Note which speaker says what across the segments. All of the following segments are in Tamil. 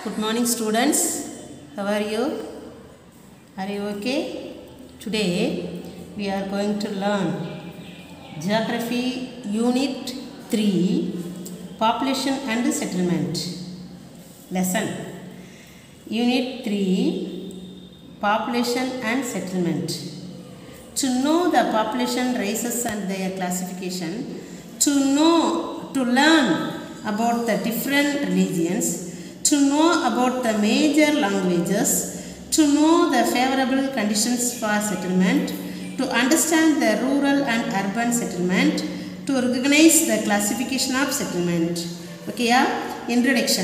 Speaker 1: Good morning, students. How are you? Are you okay? Today we are going to learn Geography Unit 3 Population and Settlement. Lesson Unit 3 Population and Settlement. To know the population races and their classification, to know, to learn about the different religions, to know about the major languages, to know the favorable conditions for settlement, to understand the rural and urban settlement, to recognize the classification of settlement. Okay, yeah? Introduction.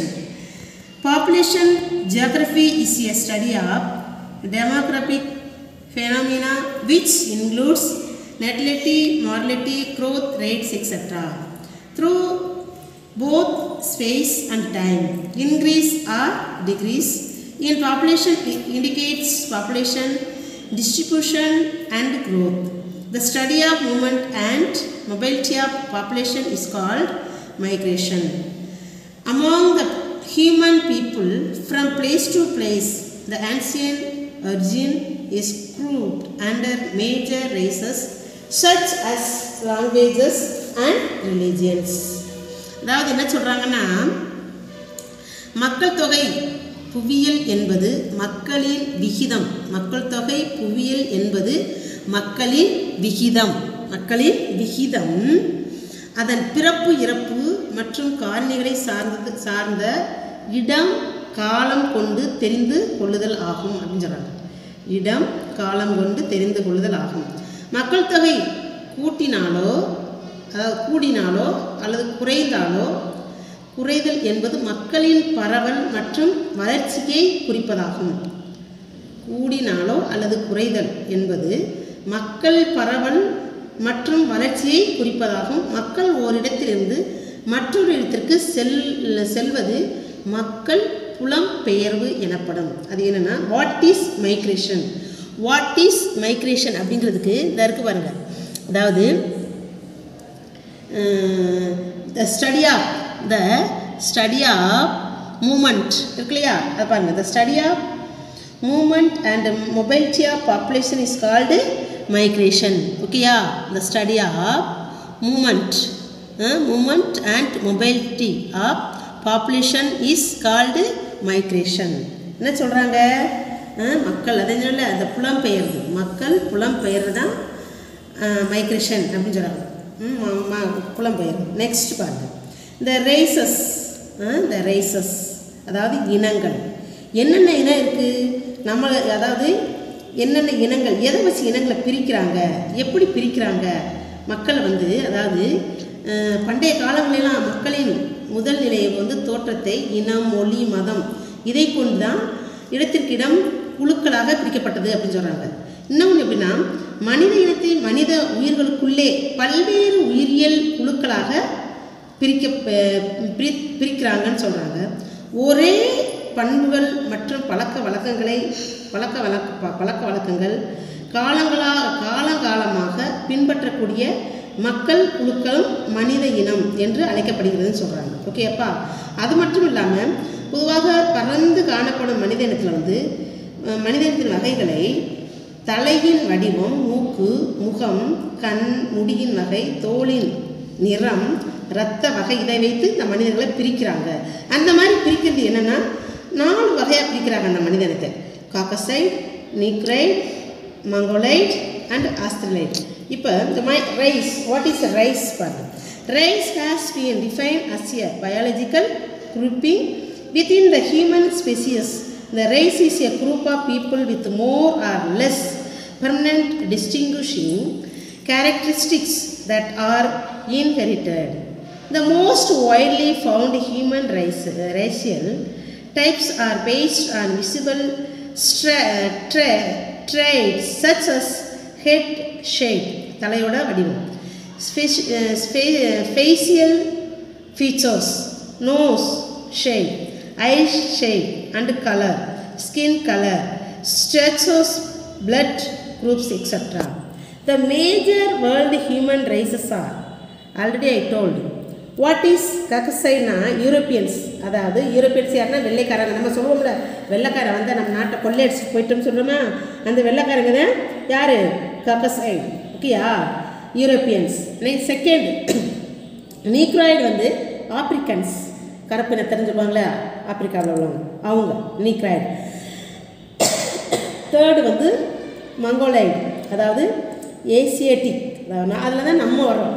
Speaker 1: Population geography is a study of demographic phenomena which includes natality, mortality, growth rates, etc. Through both space and time, increase or decrease in population i- indicates population distribution and growth. The study of movement and mobility of population is called migration. Among the human people from place to place, the ancient origin is grouped under major races such as languages and religions. அதாவது என்ன சொல்கிறாங்கன்னா மக்கள் தொகை புவியியல் என்பது மக்களின் விகிதம் மக்கள் தொகை புவியியல் என்பது மக்களின் விகிதம் மக்களின் விகிதம் அதன் பிறப்பு இறப்பு மற்றும் காரணிகளை சார்ந்தது சார்ந்த இடம் காலம் கொண்டு தெரிந்து கொள்ளுதல் ஆகும் அப்படின்னு சொல்கிறாங்க இடம் காலம் கொண்டு தெரிந்து கொள்ளுதல் ஆகும் மக்கள் தொகை கூட்டினாலோ அதாவது கூடினாலோ அல்லது குறைந்தாலோ குறைதல் என்பது மக்களின் பரவல் மற்றும் வளர்ச்சியை குறிப்பதாகும் கூடினாலோ அல்லது குறைதல் என்பது மக்கள் பரவல் மற்றும் வளர்ச்சியை குறிப்பதாகும் மக்கள் ஓரிடத்திலிருந்து மற்றொரு இடத்திற்கு செல் செல்வது மக்கள் புலம்பெயர்வு எனப்படும் அது என்னென்னா what is migration what is migration அப்படிங்கிறதுக்கு இந்த இருக்கு பாருங்க அதாவது the study of the study of movement இருக்கு இல்லையா அது பாருங்கள் the study of movement and mobility of population is called migration ஓகேயா the study of movement movement and mobility of population is called migration என்ன சொல்கிறாங்க மக்கள் அதனால அந்த புலம்பெயர்வு மக்கள் புலம்பெயர்வு தான் மைக்ரேஷன் அப்படின்னு சொல்கிறாங்க ம், ம- ம- புலம்பெயர்வு நெக்ஸ்ட் பாருங்க இந்த ரேசஸ் இந்த ரேசஸ் அதாவது இனங்கள் என்னென்ன இனம் இருக்குது நம்ம அதாவது என்னென்ன இனங்கள் எதை வச்சு இனங்களை பிரிக்கிறாங்க எப்படி பிரிக்கிறாங்க மக்களை வந்து அதாவது அஹ், பண்டைய காலங்களெல்லாம் மக்களின் முதல் நிலையை வந்து தோற்றத்தை இனம் மொழி மதம் இதை கொண்டு தான் இடத்திற்கு இடம் குழுக்களாக பிரிக்கப்பட்டது அப்படின்னு சொல்கிறாங்க இன்னொன்று எப்படின்னா மனித இனத்தை மனித உயிர்களுக்குள்ளே பல்வேறு உயிரியல் குழுக்களாக பிரிக்க ப- பிரி பிரிக்கிறாங்கன்னு சொல்கிறாங்க ஒரே பண்புகள் மற்றும் பழக்க வழக்கங்களை பழக்க வழக்க ப- பழக்க வழக்கங்கள் காலங்களாக காலங்காலமாக பின்பற்றக்கூடிய மக்கள் குழுக்களும் மனித இனம் என்று அழைக்கப்படுகிறதுன்னு சொல்கிறாங்க ஓகேப்பா அது மட்டும் இல்லாமல் பொதுவாக பறந்து காணப்படும் மனித இனத்தில் வந்து அஹ், மனித இனத்தின் வகைகளை தலையின் வடிவம் மூக்கு முகம் கண் முடியின் வகை தோலின் நிறம் இரத்த வகை இதை வைத்து இந்த மனிதர்களை பிரிக்கிறாங்க அந்த மாதிரி பிரிக்கிறது என்னன்னா நாலு வகையாக பிரிக்கிறாங்க அந்த மனிதனத்தை காக்கசைட் நிக்ரைட் மங்கோலைட் அண்ட் ஆஸ்திரலைட் இப்போ இந்த my race what is race பாருங்க race has been defined as a biological grouping within the human species. The race is a group of people with more or less permanent distinguishing characteristics that are inherited. The most widely found human race, racial types are based on visible stra- tra- traits such as head shape, தலையோட வடிவம் Speci- uh, spa- uh, facial features, nose shape, eye shape and color, skin color, status, blood groups, etc. The major world human races are already I told you. What is Caucasian Europeans அதாவது யூரோப்பியன்ஸ் யாருன்னா வெள்ளைக்காரங்க நம்ம சொல்லுவோம்ல வெள்ளைக்காரன் வந்து நம்ம நாட்டை கொள்ளையடிச்சு போயிட்டோம்னு சொல்கிறோமா அந்த வெள்ளைக்காரங்க தான் யார் கக்கசைடு ஓகேயா யூரோப்பியன்ஸ் நெக்ஸ்ட் செகண்ட் நீக்ராய்டு வந்து ஆப்பிரிக்கன்ஸ் கருப்பின தெரிஞ்சுப்பாங்களே ஆப்பிரிக்காவில் உள்ளவங்க அவங்க நீக்ராய்டு தேர்டு வந்து மங்கோலைடு அதாவது ஏசியட்டிக் அதில் தான் நம்ம வரோம்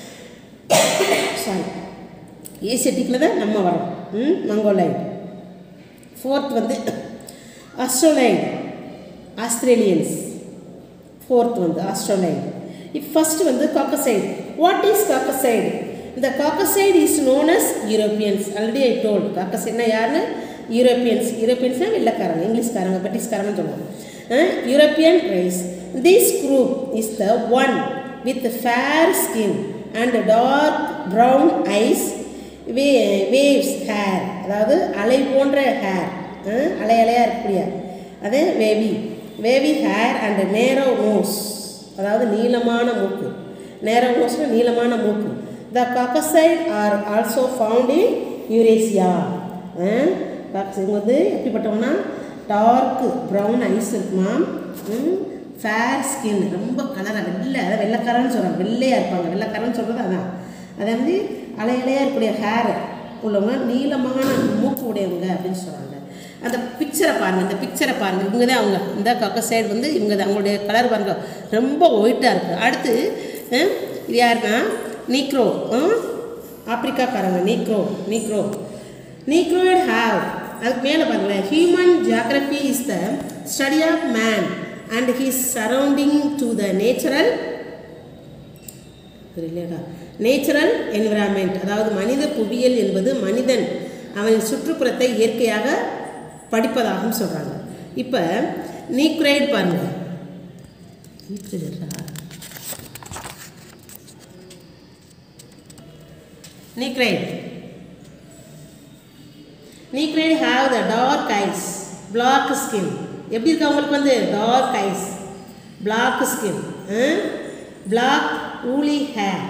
Speaker 1: சாரி ஏசியட்டிக்கில் தான் நம்ம வரோம் ம் மங்கோலைடு ஃபோர்த் வந்து அஸ்ட்ரோலைடு ஆஸ்திரேலியன்ஸ் ஃபோர்த் வந்து ஆஸ்ட்ரோலைடு இப்போ ஃபஸ்ட் வந்து காக்கசைடு வாட் இஸ் காக்கசைடு இந்த Caucasoid is known as Europeans already I told காக்கசைட்னா யாருன்னு யூரோப்பியன்ஸ் யூரோப்பியன்ஸ்னால் வெள்ளைக்காரங்க இங்கிலீஷ்காரங்க பிரிட்டிஷ்காரங்கன்னு சொல்லுவோம் European race this group is the one with fair skin and dark brown eyes வே வேவ்ஸ் ஹேர் அதாவது அலை போன்ற ஹேர் அலை அலையாக இருக்கக்கூடிய அது wavy wavy hair and narrow nose அதாவது நீளமான மூக்கு நேரோ நோஸ்னால் நீளமான மூக்கு the Caucasoid are also found in Eurasia இவங்க வந்து எப்படிப்பட்டவங்கன்னா டார்க்கு ப்ரௌன் ஐஸ் இருக்குமா ஃபேர் ஸ்கின் ரொம்ப கலராக வெள்ளை அதாவது வெள்ளைக்காரன்னு சொல்கிறாங்க வெள்ளையாக இருப்பாங்க வெள்ளைக்காரன்னு சொல்கிறது அதான் அதை வந்து அலை அலையாக இருக்கக்கூடிய ஹேர் உள்ளவங்க நீளமான மூக்கு உடையவங்க அப்படின்னு சொல்கிறாங்க அந்த பிக்சரை பாருங்கள் இந்த பிக்சரை பாருங்கள் இவங்க தான் அவங்க இந்த கக்க சைடு வந்து இவங்க தான் அவங்களுடைய கலர் பாருங்க ரொம்ப ஒயிட்டாக இருக்குது அடுத்து அஹ், இது யாருன்னா நீக்ரோ ஆப்பிரிக்காக்காரங்க நீக்ரோ நீக்ரோ நீக்ரோயிட் ஹாவ் அதுக்கு மேலே பாருங்களேன் human geography is the study of man and his surrounding to the natural இல்லையாடா நேச்சுரல் என்விரான்மெண்ட் அதாவது மனித புவியியல் என்பது மனிதன் அவனின் சுற்றுப்புறத்தை இயற்கையாக படிப்பதாகவும் சொல்கிறாங்க இப்போ நீக்ரைடு பாருங்க Negroid Negroid have the dark eyes black skin எப்படி இருக்கு அவங்களுக்கு வந்து dark eyes black skin black woolly hair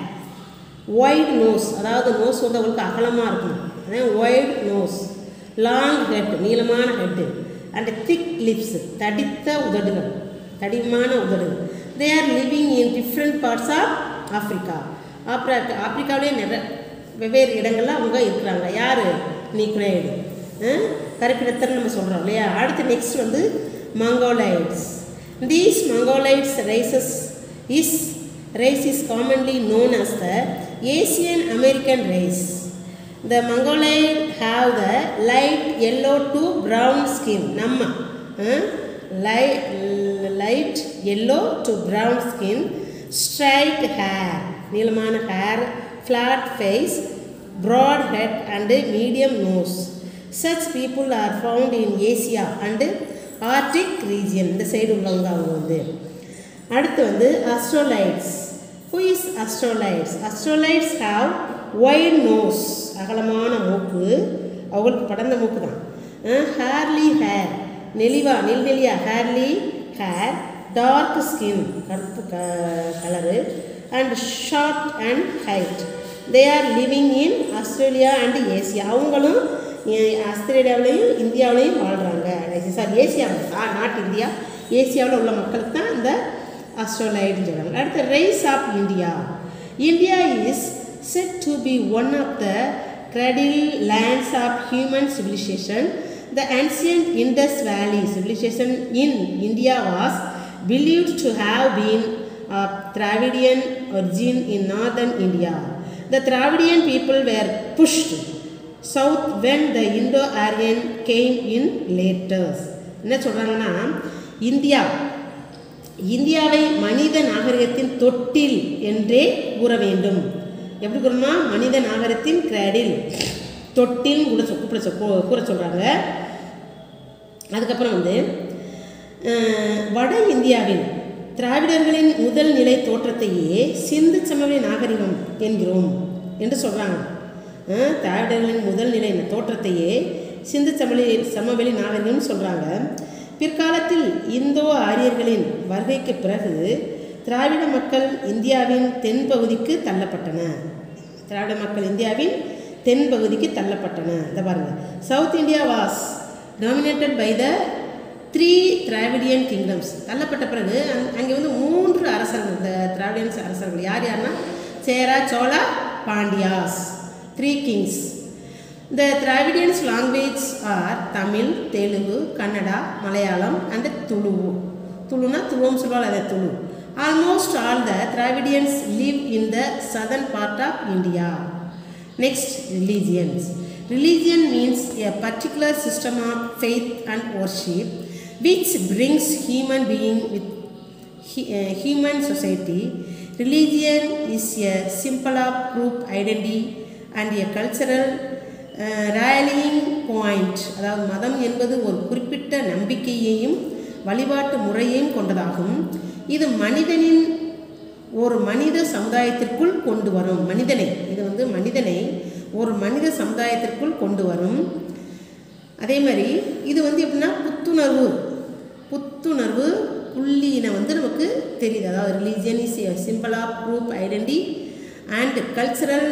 Speaker 1: wide nose அதாவது நோஸ் வந்து அவங்களுக்கு அகலமாக இருக்கும் அதான் ஒயிட் நோஸ் லாங் ஹெட் நீளமான ஹெட்டு அண்ட் திக் லிப்ஸ் தடித்த உதடுகள் தடிமான உதடுகள் they are living in different parts of Africa Africa ஆப்பிரிக்காவிலே நிறைய வெவ்வேறு இடங்கள்ல அவங்க இருக்கிறாங்க யார் நீக்ரைடு கருப்பினத்தர் நம்ம சொல்கிறோம் இல்லையா அடுத்து நெக்ஸ்ட் வந்து Mongoloids these Mongoloids races is race is commonly known as the Asian American race. The Mongoloid have the light yellow to brown skin. நம்ம uh, light, light yellow to brown skin, straight hair, நீளமான hair, flat face, broad head and medium nose. Such people are found in Asia and Arctic region. இந்த சைடு உள்ளவங்க அவங்க வந்து அடுத்து வந்து Australoids who is Australoids Australoids have wide nose அகலமான மூக்கு அவங்களுக்கு படர்ந்த மூக்கு தான் ஹேர்லி ஹேர் நெளிவா நெல் நெளியா ஹேர்லி ஹேர் டார்க் ஸ்கின் கருப்பு க colour and short and height they are living in Australia and Asia அவங்களும் ஏ- ஆஸ்திரேலியாவிலையும் இந்தியாவிலையும் வாழ்கிறாங்க சார் ஏசியாவில் நாட் இந்தியா ஏசியாவில் உள்ள மக்களுக்கு தான் இந்த ஆஸ்ட்ரோலைட்னு சொல்கிறாங்க அடுத்து race of India India is said to be one of the cradle lands of human civilisation the ancient Indus Valley civilization in India was believed to have been of Dravidian origin in northern India. The Dravidian people were pushed south when the Indo-Aryan came in later. என்ன சொல்கிறாங்கன்னா இந்தியா இந்தியாவை மனித நாகரிகத்தின் தொட்டில் என்றே கூற வேண்டும் எப்படி கூறணும்னா மனித நாகரிகத்தின் கிராடில் தொட்டில் கூட சொ- கூப்பிட சொ- கூ- கூற சொல்கிறாங்க அதுக்கப்புறம் வந்து அஹ், வட இந்தியாவில் திராவிடர்களின் முதல் நிலை தோற்றத்தையே சிந்து சமவெளி நாகரிகம் என்கிறோம் என்று சொல்கிறாங்க திராவிடர்களின் முதல் நிலை தோற்றத்தையே சிந்து சமவெளி சமவெளி நாகரிகம்னு சொல்கிறாங்க பிற்காலத்தில் இந்தோ ஆரியர்களின் வருகைக்கு பிறகு திராவிட மக்கள் இந்தியாவின் தென்பகுதிக்கு தள்ளப்பட்டன திராவிட மக்கள் இந்தியாவின் தென் பகுதிக்கு தள்ளப்பட்டன இதை பாருங்கள் South India was dominated by the three Dravidian kingdoms தள்ளப்பட்ட பிறகு அங் அங்கே வந்து மூன்று அரசர்கள் இந்த திராவிடியன்ஸ் அரசர்கள் யார் யாருன்னா Chera Chola Pandyas three kings The Dravidians language are Tamil, Telugu, Kannada, Malayalam and Tulu. Tuluna Tulum சொல்வாங்க அதை Tulu. Almost all the Dravidians live in the southern part of India. Next, religions. Religion means a particular system of faith and worship which brings human being with hu- uh, human society. Religion is a symbol of group identity and a cultural rallying point அதாவது மதம் என்பது ஒரு குறிப்பிட்ட நம்பிக்கையையும் வழிபாட்டு முறையையும் கொண்டதாகும் இது மனிதனின் ஒரு மனித சமுதாயத்திற்குள் கொண்டு வரும் மனிதனை இது வந்து மனிதனை ஒரு மனித சமுதாயத்திற்குள் கொண்டு வரும் அதே மாதிரி இது வந்து எப்படின்னா புத்துணர்வு புத்துணர்வு புள்ளியினை வந்து நமக்கு தெரியுது அதாவது religion is simple of group identity and cultural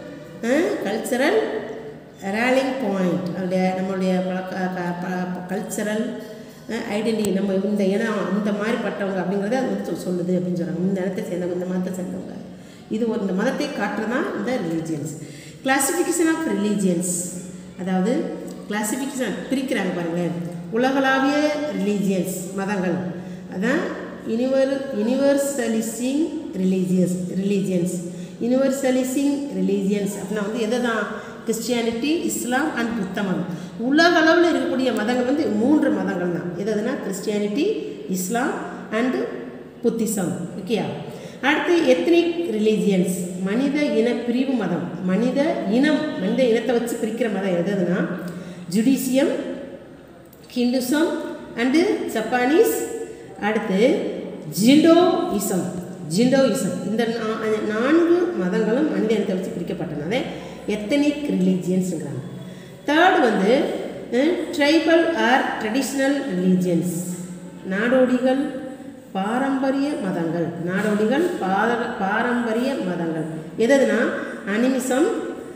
Speaker 1: cultural rallying point அதோடைய நம்மளுடைய பழக்க கல்ச்சரல் ஐடென்டி நம்ம இந்த இனம் இந்த மாதிரிப்பட்டவங்க அப்படிங்கிறத அது வந்து சொல் சொல்லுது அப்படின்னு சொல்கிறாங்க இந்த இடத்தை சேர்ந்தவங்க இந்த மதத்தை சேர்ந்தவங்க இது ஒரு இந்த மதத்தை காட்டுறதான் இந்த ரிலீஜியன்ஸ் கிளாசிஃபிகேஷன் ஆஃப் ரிலீஜியன்ஸ் அதாவது கிளாசிஃபிகேஷன் பிரிக்கிறாங்க பாருங்களேன் உலகளாவிய ரிலீஜியன்ஸ் மதங்கள் அதான் யுனிவர் universalising religious religions universalising religions அப்படின்னா வந்து எதை தான் கிறிஸ்டியானிட்டி இஸ்லாம் அண்ட் புத்த மதம் உலக அளவில் இருக்கக்கூடிய மதங்கள் வந்து மூன்று மதங்கள் தான் எதுனா கிறிஸ்டியானிட்டி இஸ்லாம் அண்டு புத்திசம் ஓகேயா அடுத்து எத்னிக் ரிலீஜியன்ஸ் மனித இன பிரிவு மதம் மனித இனம் மனித இனத்தை வச்சு பிரிக்கிற மதம் எதுனா ஜுடிஷியம் ஹிந்துசம் அண்டு ஜப்பானீஸ் அடுத்து ஜிண்டோயிசம் ஜிண்டோயிசம் இந்த நா- நான்கு மதங்களும் மனித இனத்தை வச்சு பிரிக்கப்பட்டனால எத்தனிக் ரிலீஜியன்ஸுங்கிறாங்க தேர்ட் வந்து ட்ரைபல் ஆர் ட்ரெடிஷ்னல் ரிலீஜியன்ஸ் நாடோடிகள் பாரம்பரிய மதங்கள் நாடோடிகள் பார பாரம்பரிய மதங்கள் எதுனா அனிமிசம்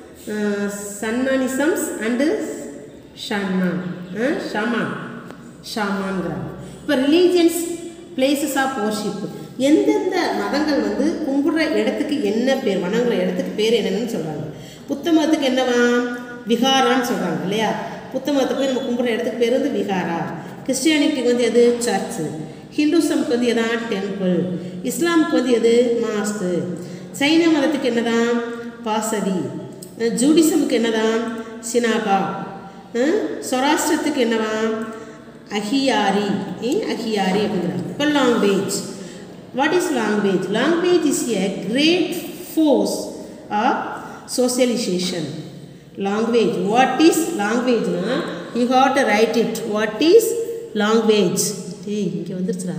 Speaker 1: சன்மானிசம்ஸ் அண்டு ஷாமான் ஷாமான் ஷாமான்கிறாங்க இப்போ ரிலீஜியன்ஸ் பிளேசஸ் ஆஃப் worship எந்தெந்த மதங்கள் வந்து கும்பிடுற இடத்துக்கு என்ன பேர் வணங்குற இடத்துக்கு பேர் என்னன்னு சொல்கிறாங்க புத்த மதத்துக்கு என்னவா விகாரான்னு சொல்கிறாங்க இல்லையா புத்த மதத்துக்கு போய் நம்ம கும்பிடுற இடத்துக்கு பேர் வந்து விகாரா கிறிஸ்டியானிட்டிக்கு வந்து எது சர்ச்சு ஹிந்துசம்க்கு வந்து எதா டெம்பிள் இஸ்லாமுக்கு வந்து எது மாஸ்து சைன மதத்துக்கு என்னதான் பாசதி ஜூடிசமுக்கு என்னதான் சினாகா சொராஷ்டிரத்துக்கு என்னவா அஹியாரி ஏ, அஹியாரி அப்படிங்கிறாங்க இப்போ language what is language language is a great force of socialisation language what is லாங்குவேஜ்னா you had to write it what is language ஏய் இங்கே வந்துருச்சுடா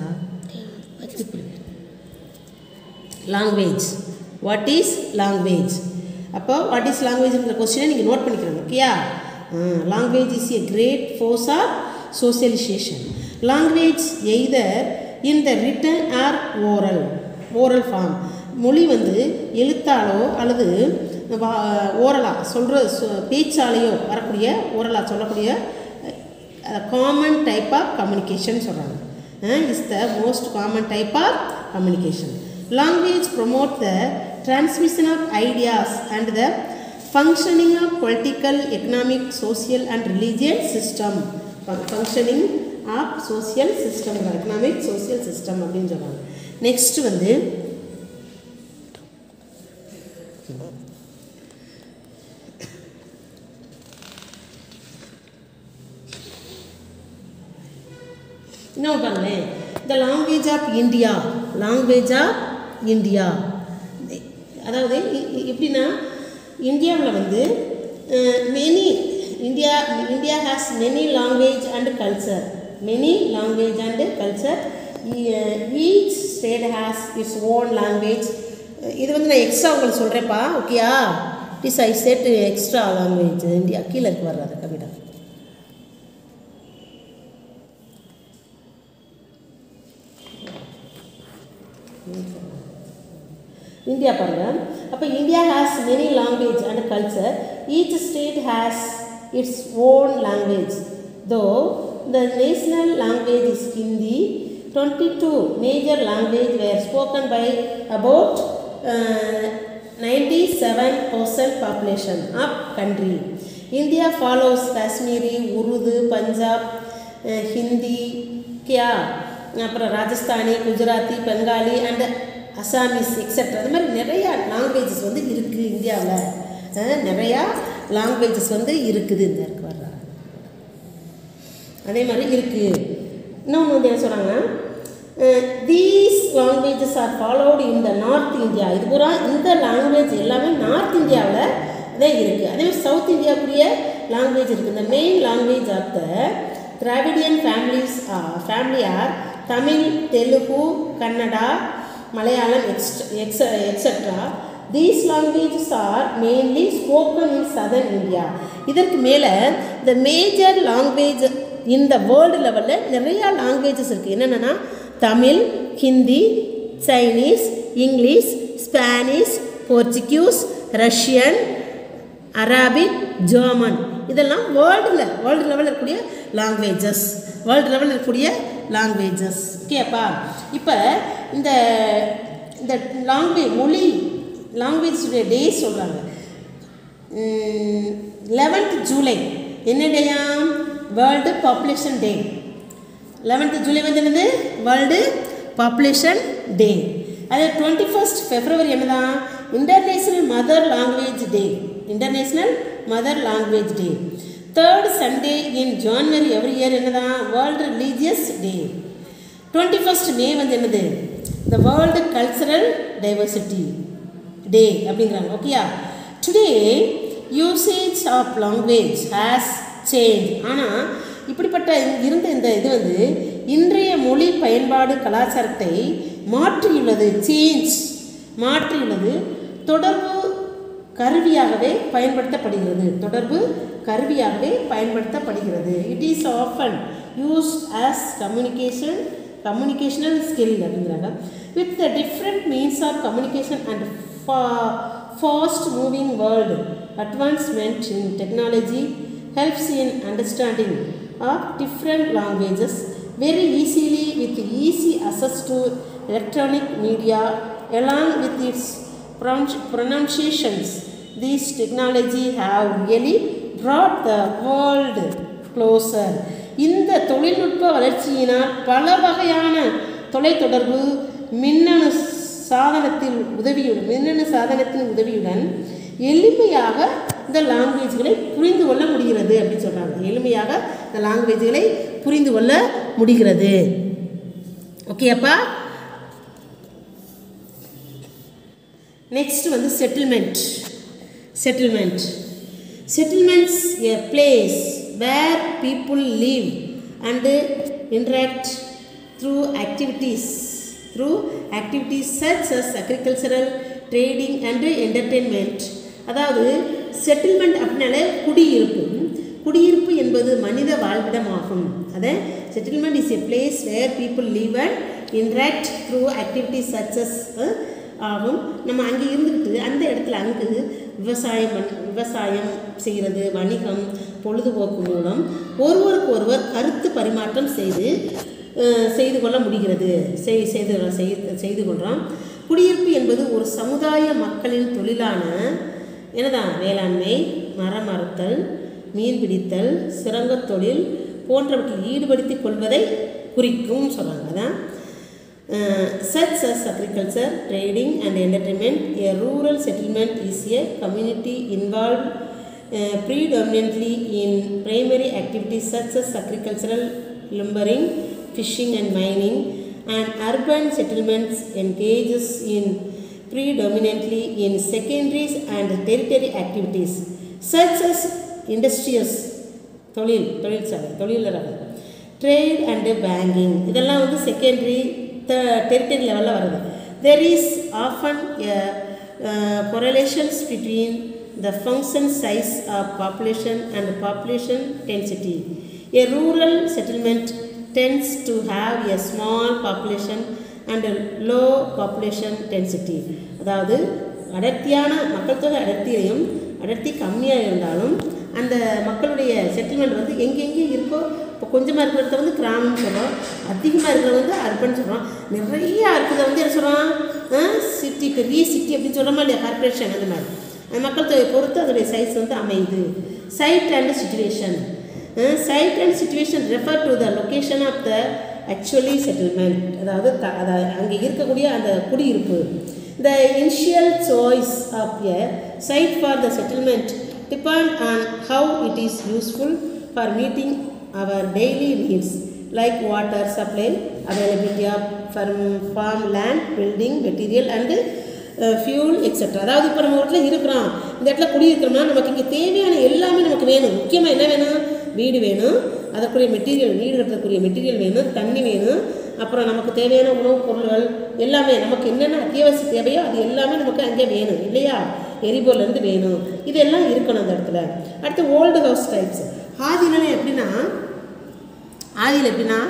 Speaker 1: லாங்குவேஜ் வாட் இஸ் லாங்குவேஜ் அப்போ வாட் இஸ் லாங்குவேஜ்ங்கிற கொஸ்டினை நீங்கள் நோட் பண்ணிக்கிறோங்க ஓகேயா language is a great force of socialisation language either in the written or oral oral form மொழி வந்து எழுத்தாலோ அல்லது ஓரலாக சொல்கிற பேச்சாலேயோ வரக்கூடிய ஓரலாக சொல்லக்கூடிய காமன் டைப் ஆஃப் கம்யூனிகேஷன் சொல்கிறாங்க is the most common type of communication language promote the transmission of ideas and the functioning of political, economic, social and religious system. Fun- functioning of social system, economic, social system அப்படின்னு சொல்கிறாங்க நெக்ஸ்ட் வந்து இன்னும் பாருங்களேன் the language of India language of India அதாவது இ- இ- எப்படின்னா இந்தியாவில் வந்து many India India has many language and culture many language and culture each state has its own language இது வந்து நான் எக்ஸ்ட்ரா உங்களுக்கு சொல்கிறேன்ப்பா ஓகேயா please I said extra language India கீழே இருக்கு வர்றது கவிதா இந்தியா பாருங்க அப்போ India has many language and culture each state has its own language. Though the national language is Hindi, 22 major languages were spoken by about uh, 97% population of country. India follows Kashmiri, Urdu, Punjab, uh, Hindi, Kya, அப்புறம் ராஜஸ்தானி குஜராத்தி பெங்காலி அண்ட் அசாமீஸ் எக்ஸெட்ரா அது மாதிரி நிறையா லாங்குவேஜஸ் வந்து இருக்குது இந்தியாவில் நிறையா லாங்குவேஜஸ் வந்து இருக்குது இந்த இருக்கு வர்ற அதே மாதிரி இருக்குது இன்னொன்று வந்து என்ன சொல்கிறாங்கன்னா these languages are followed in the north India இது பூரா இந்த லாங்குவேஜ் எல்லாமே நார்த் இந்தியாவில் தான் இருக்குது அதே மாதிரி சவுத் இந்தியாவுக்குரிய லாங்குவேஜ் இருக்குது இந்த main language of the Dravidian families family are Tamil Telugu Kannada Malayalam எக்ஸ்ட் எக்ஸ extra these languages are mainly spoken in southern India இதற்கு மேலே இந்த மேஜர் லாங்குவேஜ் இந்த வேர்ல்டு லெவலில் நிறையா லாங்குவேஜஸ் இருக்குது என்னென்னா Tamil Hindi Chinese English Spanish Portuguese Russian Arabic German இதெல்லாம் வேர்ல்டில் வேர்ல்டு லெவலில் இருக்கக்கூடிய லாங்குவேஜஸ் வேர்ல்டு லெவலில் இருக்கக்கூடிய லாங்குவேஜஸ் ஓகேப்பா இப்போ இந்த இந்த லாங்குவேஜ் மொழி லாங்குவேஜுடைய டேஸ் சொல்கிறாங்க லெவன்த் ஜூலை என்ன டேயா world population day eleventh July வந்து என்னது வேர்ல்டு பாப்புலேஷன் டே அது டுவெண்ட்டி ஃபஸ்ட் ஃபெப்ரவரி என்னதான் international mother language day international mother language day third Sunday in January every year என்னதான் world religious day twenty first May வந்து என்னது the world cultural diversity day அப்படிங்கிறாங்க ஓகேயா today usage of language has change ஆனால் இப்படிப்பட்ட இருந்த இந்த இது வந்து இன்றைய மொழி பயன்பாடு கலாச்சாரத்தை மாற்றியுள்ளது சேஞ்ச் மாற்றியுள்ளது தொடர்பு கருவியாகவே பயன்படுத்தப்படுகிறது தொடர்பு கருவியாகவே பயன்படுத்தப்படுகிறது it is often use as communication communicational skill அப்படிங்கிறாங்க with the different means of communication and fast moving world advancement in technology helps in understanding of different languages very easily with easy access to electronic media along with its pronunciations. These technology have really brought the world closer. இந்த தொழில்நுட்ப வளர்ச்சியினால் பல வகையான தொலைத்தொடர்பு மின்னணு சாதனத்தில் உதவியுடன் மின்னணு சாதனத்தின் உதவியுடன் எளிமையாக இந்த லாங்குவேஜ்களை புரிந்து கொள்ள முடிகிறது அப்படின்னு சொல்கிறாங்க எளிமையாக இந்த லாங்குவேஜ்களை புரிந்து கொள்ள முடிகிறது ஓகேப்பா நெக்ஸ்ட் வந்து settlement settlement settlements a place where people live and interact through activities through activities such as agricultural trading and entertainment அதாவது செட்டில்மெண்ட் அப்படின்னாலே குடியிருப்பு குடியிருப்பு என்பது மனித வாழ்விடமாகும் அதை settlement is a place where people live and interact through activities such as ஆகும் நம்ம அங்கே இருந்துக்கிட்டு அந்த இடத்துல அங்கு விவசாயம் பண் விவசாயம் செய்கிறது வணிகம் பொழுதுபோக்கு மூலம் ஒருவருக்கு ஒருவர் கருத்து பரிமாற்றம் செய்து செய்து கொள்ள முடிகிறது செய் செய்து செய்து கொள்கிறோம் குடியிருப்பு என்பது ஒரு சமுதாய மக்களின் தொழிலான என்னதான் வேளாண்மை மரம் அறுத்தல் மீன் பிடித்தல் சுரங்கத் தொழில் போன்றவற்றில் ஈடுபடுத்திக் கொள்வதை குறிக்கும் சொல்கிறாங்க அதான் such as agriculture trading and entertainment a rural settlement is a community involve predominantly in primary activities such as agricultural, lumbering, fishing and mining, and urban settlements engages in predominantly in secondaries and tertiary activities such as industrious தொழில் தொழிற்சாலை தொழிலரகம் ட்ரேட் அண்டு பேங்கிங் இதெல்லாம் வந்து செகண்டரி த டெரிட்டரி லெவலில் வருது there is often correlations between the function size of population and population density. A rural settlement tends to have a small population and a low population density. அதாவது அடர்த்தியான மக்கள் தொகை அடர்த்தியிலையும் அடர்த்தி கம்மியாக இருந்தாலும் அந்த மக்களுடைய செட்டில்மெண்ட் வந்து எங்கெங்கே இருக்கோ இப்போ கொஞ்சமாக இருக்கிறத வந்து கிராமம்னு சொல்கிறோம் அதிகமாக இருக்கிறது வந்து அர்பன் சொல்கிறோம் நிறையா இருக்கிறத வந்து என்ன சொல்கிறோம் சிட்டி பெரிய சிட்டி அப்படின்னு சொல்கிறோமா இல்லையா கார்பரேஷன் அந்த மாதிரி அந்த மக்கள் தொகை பொறுத்து அதோடைய சைஸ் வந்து அமையுது site and situation site and situation refer to the location of the actually settlement அதாவது த அதாவது அங்கே இருக்கக்கூடிய அந்த குடியிருப்பு the initial choice of a site for the settlement depend on how it is useful for meeting our daily needs like water supply availability of firm farm land building material and fuel etcetera அதாவது இப்போ நம்ம வீட்டில் இருக்கிறோம் இந்த இடத்துல குடியிருக்கிறோம்னா நமக்கு இங்கே தேவையான எல்லாமே நமக்கு வேணும் முக்கியமாக என்ன வேணும் வீடு வேணும் அதற்குரிய மெட்டீரியல் வீடு கட்டுறதுக்குரிய மெட்டீரியல் வேணும் தண்ணி வேணும் அப்புறம் நமக்கு தேவையான உணவுப் பொருள்கள் எல்லாமே நமக்கு என்னென்ன அத்தியாவசிய தேவையோ அது எல்லாமே நமக்கு அங்கே வேணும் இல்லையா எரிபொருள்லேருந்து வேணும் இதெல்லாம் இருக்கணும் அந்த இடத்துல அடுத்து ஓல்டு ஹவுஸ் டைப்ஸ் ஆதியில எப்படின்னா ஆதியில் எப்படின்னா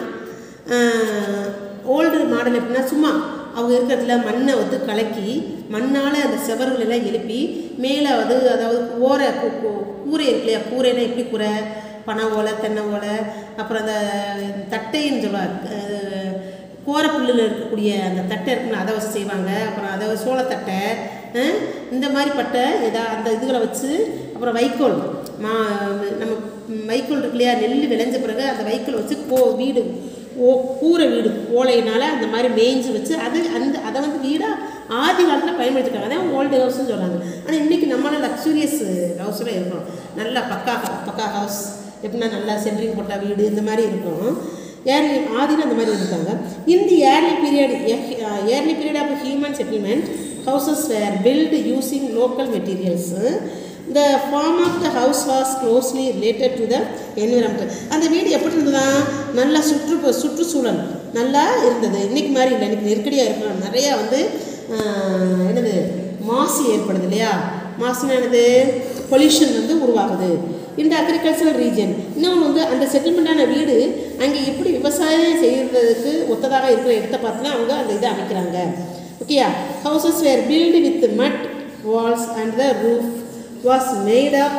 Speaker 1: ஓல்டு மாடல் எப்படின்னா சும்மா அவங்க இருக்கிறதுல மண்ணை வந்து கலக்கி மண்ணால் அந்த செவர்கள் எல்லாம் எழுப்பி மேலே வந்து அதாவது ஓரை கூ- கூ- கூரை இருக்கு இல்லையா கூரைன்னா எப்படி கூரை பனை ஓலை தென்னை ஓலை அப்புறம் அந்த தட்டைன்னு சொல்லுவாங்க கோரப்புல்லில் இருக்கக்கூடிய அந்த தட்டை இருக்குன்னு அதை வச்சு செய்வாங்க அப்புறம் அதை சோளத்தட்டை அஹ், இந்த மாதிரி பட்டை எதா அந்த இதுகளை வச்சு அப்புறம் வைக்கோல் மா நம்ம வைக்கோல் இருக்கு இல்லையா நெல் விளைஞ்ச பிறகு அந்த வைக்கோல் வச்சு கோ வீடு ஓ கூரை வீடு ஓலையினால் அந்த மாதிரி மேய்ஞ்சு வச்சு அது அந்த அதை வந்து வீடாக ஆதி காலத்தில் பயன்படுத்திருக்காங்க அதான் ஓல்டு ஹவுஸ்னு சொல்கிறாங்க ஆனால் இன்றைக்கி நம்மளாம் லக்ஸூரியஸ் ஹவுஸில் இருக்கிறோம் நல்லா பக்கா பக்கா ஹவுஸ் எப்படின்னா நல்லா சென்ட்ரிங் போட்ட வீடு இந்த மாதிரி இருக்கும் ஏர்லி ஆதியில் அந்த மாதிரி இருக்காங்க in the early period uh, early period of human settlement houses were built using local materials the form of the house was closely related to the environment அந்த வீடு எப்படி இருந்ததா நல்ல சுற்று சுற்றுச்சூழல் நல்லா இருந்தது இன்னைக்கு மாதிரி இல்லை இன்னைக்கு நெருக்கடியாக இருக்கணும் நிறையா வந்து ஆஹ், என்னது மாசு ஏற்படுது இல்லையா மாசுனா என்னது பொல்யூஷன் வந்து உருவாகுது இந்த அக்ரிகல்ச்சரல் ரீஜன் இன்னொன்று வந்து அந்த செட்டில்மெண்ட்டான வீடு அங்கே எப்படி விவசாயம் செய்கிறதுக்கு ஒத்ததாக இருக்கிற இடத்த பார்த்துலாம் அவங்க அந்த இதை அமைக்கிறாங்க ஓகேயா houses were built with mud walls and the roof was made of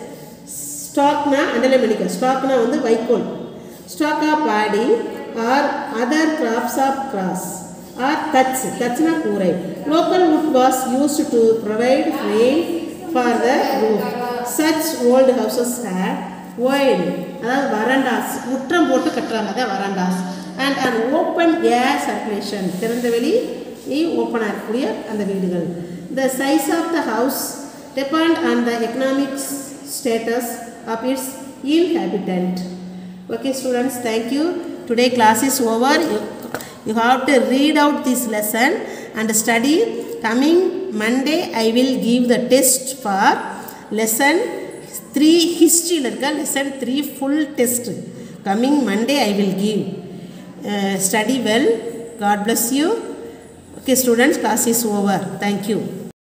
Speaker 1: ஸ்டாக்னா அண்டர்லைன் பண்ணிக்க ஸ்டாக்னா வந்து வைக்கோல் stack of paddy or other crops of grass or thatch தச்னா கூரை local wood was used to provide frame for the roof such old houses had wide அதாவது வராண்டாஸ் முற்றம் போட்டு கட்டுறாங்க அதான் verandas and and open air circulation திறந்த வெளி ஓப்பனாக இருக்கக்கூடிய அந்த வீடுகள் the size of the house depend on the economic status of its inhabitant. Okay, students, thank you. Today class is over. You, you have to read out this lesson and study. Coming Monday, I will give the test for lesson 3 history இருக்க lesson 3 full test. Coming Monday, I will give. Uh, study well. God bless you. Okay, students, class is over. Thank you.